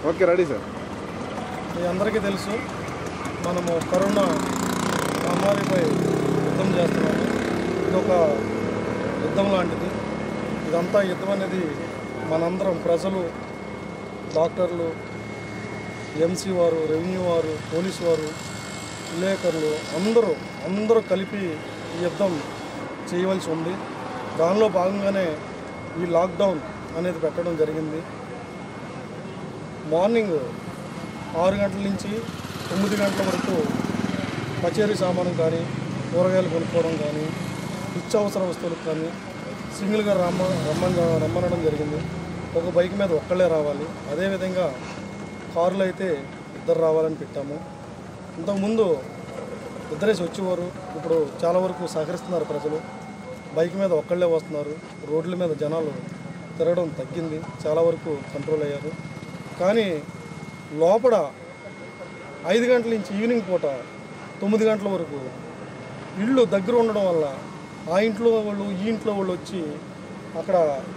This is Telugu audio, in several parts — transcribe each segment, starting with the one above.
ఓకే రెడీ సార్ మీ అందరికీ తెలుసు మనము కరోనా మహమ్మారిపై యుద్ధం చేస్తున్నాము ఇది ఒక యుద్ధం లాంటిది ఇదంతా యుద్ధం అనేది మనందరం ప్రజలు డాక్టర్లు ఎంసీ వారు రెవెన్యూ వారు పోలీసు వారు విలేకరులు అందరూ అందరూ కలిపి ఈ యుద్ధం చేయవలసి ఉంది దానిలో భాగంగానే ఈ లాక్డౌన్ అనేది పెట్టడం జరిగింది మార్నింగ్ ఆరు గంటల నుంచి తొమ్మిది గంటల వరకు కచేరీ సామానం కానీ కూరగాయలు కొనుక్కోవడం కానీ నిత్యావసర వస్తువులకు కానీ సింగిల్గా రమ్మ రమ్మని రమ్మనడం జరిగింది ఒక బైక్ మీద ఒక్కళ్ళే రావాలి అదేవిధంగా కారులో అయితే ఇద్దరు రావాలని పెట్టాము ఇంతకుముందు ఇద్దరేసి వచ్చేవారు ఇప్పుడు చాలా వరకు సహకరిస్తున్నారు ప్రజలు బైక్ మీద ఒక్కళ్ళే వస్తున్నారు రోడ్ల మీద జనాలు తిరగడం తగ్గింది చాలా వరకు కంట్రోల్ అయ్యారు కానీ లోపల ఐదు గంటల నుంచి ఈవినింగ్ పూట తొమ్మిది గంటల వరకు ఇళ్ళు దగ్గర ఉండడం వల్ల ఆ ఇంట్లో వాళ్ళు ఈ ఇంట్లో వాళ్ళు వచ్చి అక్కడ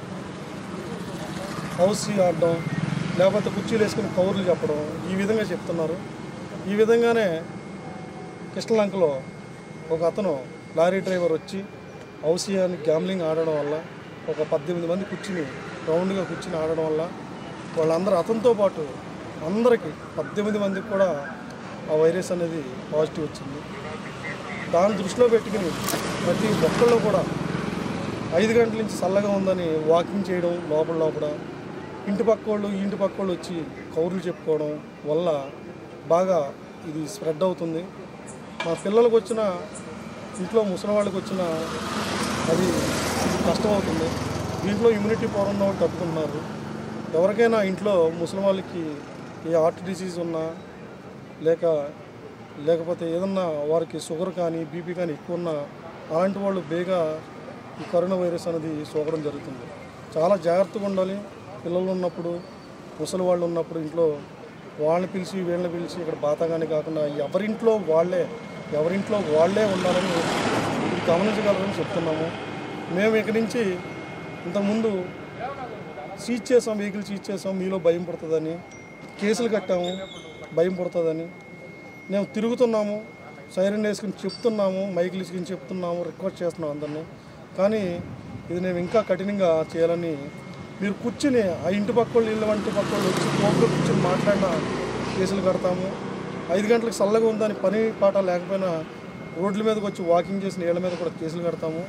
హౌస్ ఆడడం లేకపోతే కుర్చీలు వేసుకుని కౌర్లు చెప్పడం ఈ విధంగా చెప్తున్నారు ఈ విధంగానే కృష్ణలంకలో ఒక అతను లారీ డ్రైవర్ వచ్చి హౌసియాన్ని గ్యామ్లింగ్ ఆడడం వల్ల ఒక పద్దెనిమిది మంది కూర్చుని రౌండ్గా కూర్చుని ఆడడం వల్ల వాళ్ళందరూ అతనితో పాటు అందరికీ పద్దెనిమిది మందికి కూడా ఆ వైరస్ అనేది పాజిటివ్ వచ్చింది దాన్ని దృష్టిలో పెట్టుకుని ప్రతి ఒక్కళ్ళు కూడా ఐదు గంటల నుంచి చల్లగా ఉందని వాకింగ్ చేయడం లోపల లోపల ఇంటి పక్క వాళ్ళు ఈ ఇంటి పక్క వాళ్ళు వచ్చి కౌర్లు చెప్పుకోవడం వల్ల బాగా ఇది స్ప్రెడ్ అవుతుంది మా పిల్లలకు వచ్చిన ఇంట్లో ముసలి వాళ్ళకి వచ్చిన అది కష్టం అవుతుంది దీంట్లో ఇమ్యూనిటీ పవర్ ఉన్న వాళ్ళు తట్టుకుంటున్నారు ఎవరికైనా ఇంట్లో ముసలి వాళ్ళకి ఈ హార్ట్ డిసీజ్ ఉన్నా లేక లేకపోతే ఏదన్నా వారికి షుగర్ కానీ బీపీ కానీ ఎక్కువ ఉన్నా అలాంటి వాళ్ళు బేగా ఈ కరోనా వైరస్ అనేది సోకడం జరుగుతుంది చాలా జాగ్రత్తగా ఉండాలి పిల్లలు ఉన్నప్పుడు ముసలి వాళ్ళు ఉన్నప్పుడు ఇంట్లో వాళ్ళని పిలిచి వీళ్ళని పిలిచి ఇక్కడ బాతాగాని కాకుండా ఎవరింట్లో వాళ్ళే ఎవరింట్లో వాళ్ళే ఉండాలని ఇది గమనించగలరని చెప్తున్నాము మేము ఇక్కడి నుంచి ఇంతకుముందు సీజ్ చేసాం వెహికల్ సీజ్ చేసాం మీలో భయం పడుతుందని కేసులు కట్టాము భయం పడుతుందని మేము తిరుగుతున్నాము సైరన్ వేసుకుని చెప్తున్నాము మైకులు ఇసుకుని చెప్తున్నాము రిక్వెస్ట్ చేస్తున్నాం అందరినీ కానీ ఇది మేము ఇంకా కఠినంగా చేయాలని మీరు కూర్చుని ఆ ఇంటి పక్క వాళ్ళు ఇళ్ళ వంటి పక్క వాళ్ళు వచ్చి కోపంలో కూర్చొని మాట్లాడినా కేసులు కడతాము ఐదు గంటలకు చల్లగా ఉందని పని పాట లేకపోయినా రోడ్ల మీదకి వచ్చి వాకింగ్ చేసిన నీళ్ళ మీద కూడా కేసులు కడతాము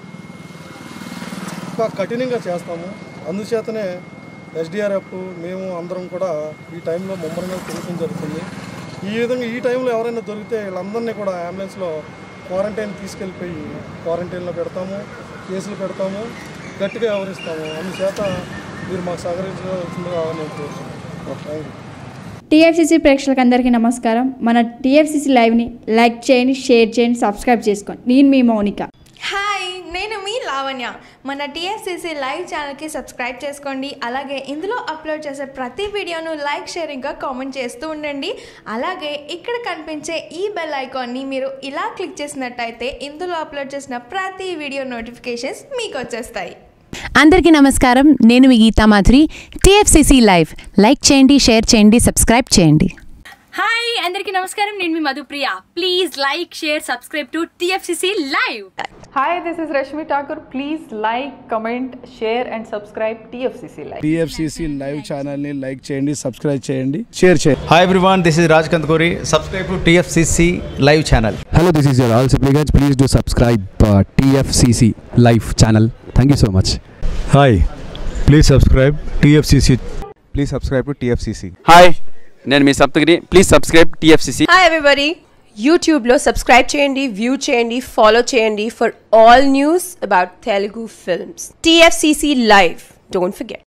ఇంకా కఠినంగా చేస్తాము అందుచేతనే ఎస్డిఆర్ఎఫ్ మేము అందరం కూడా ఈ టైంలో ముమ్మరంగా తిరగడం జరుగుతుంది ఈ విధంగా ఈ టైంలో ఎవరైనా దొరికితే వీళ్ళందరినీ కూడా అంబులెన్స్లో క్వారంటైన్ తీసుకెళ్ళిపోయి క్వారంటైన్లో పెడతాము కేసులు పెడతాము గట్టిగా వ్యవహరిస్తాము అందుచేత మీరు మాకు సహకరించవలసిందిగా నేను కోరుతున్నాను థ్యాంక్ యూ టీఎఫ్సీసీ ప్రేక్షకులందరికీ నమస్కారం మన టీఎఫ్సీసీ లైవ్ని లైక్ చేయండి షేర్ చేయండి సబ్స్క్రైబ్ చేసుకోండి నేను మీ మౌనిక హాయ్ నేను మీ లావణ్య మన టీఎస్సీసీ లైవ్ ఛానల్కి సబ్స్క్రైబ్ చేసుకోండి అలాగే ఇందులో అప్లోడ్ చేసే ప్రతి వీడియోను లైక్ షేరింగ్గా కామెంట్ చేస్తూ ఉండండి అలాగే ఇక్కడ కనిపించే ఈ బెల్ ఐకాన్ని మీరు ఇలా క్లిక్ చేసినట్టయితే ఇందులో అప్లోడ్ చేసిన ప్రతి వీడియో నోటిఫికేషన్స్ మీకు వచ్చేస్తాయి అందరికీ నమస్కారం నేను మీ Geetha Madhuri TFCC live like చేయండి షేర్ చేయండి సబ్స్క్రైబ్ చేయండి హాయ్ అందరికీ నమస్కారం నేను మీ Madhupriya please like share subscribe to TFCC live Hi, this is Rashmi Thakur. Please like, comment, share, and subscribe TFCC Live. TFCC live ఛానల్ని లైక్ చేయండి సబ్స్క్రైబ్ చేయండి షేర్ చేయండి Hi everyone, this is Raj Kantkori. Subscribe to TFCC live channel. Hello, this is your all supplicants. Please do subscribe uh, TFCC live channel. Thank you so much. Hi please subscribe TFCC please subscribe to TFCC hi నేను మీ Saptagiri please subscribe TFCC hi everybody యూట్యూబ్లో సబ్స్క్రైబ్ చేయండి వ్యూ చేయండి ఫాలో చేయండి for all news about Telugu films TFCC live don't forget